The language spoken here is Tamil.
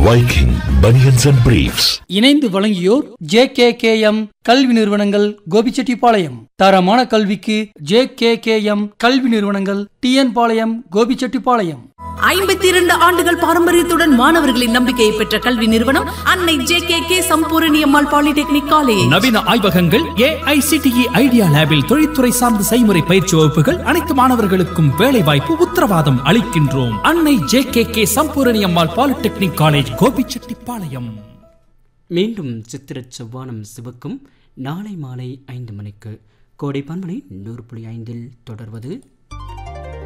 Viking Bunions and Briefs. இணைந்து வழங்கியோர் ஜே கே கே எம் கல்வி நிறுவனங்கள் கோபிச்செட்டிப்பாளையம் தரமான கல்விக்கு ஜே கே கே எம் கல்வி நிறுவனங்கள் டிஎன் பாளையம் கோபிச்செட்டிப்பாளையம் ஐம்பத்தி இரண்டு ஆண்டுகள் பாரம்பரியத்துடன் மாணவர்களின் நம்பிக்கையை பெற்ற கல்வி நிறுவனம் Annai J K K Sampoorani Ammal polytechnic college நவீன ஆய்வகங்கள் ஏஐசிடிஇ ஐடியா லேபில் தொழில்துறை சார்ந்த செய்முறை பயிற்சி வகுப்புகள் அனைத்து மாணவர்களுக்கும் வேலை வாய்ப்பு உத்தரவாதம் அளிக்கின்றோம் Annai J K K Sampoorani Ammal polytechnic college Gobichettipalayam மீண்டும் சித்திர செவ்வானம் சிவக்கும் நாளை மாலை ஐந்து மணிக்கு கோடை பன்மனை நூறு புள்ளி ஐந்தில் தொடர்வது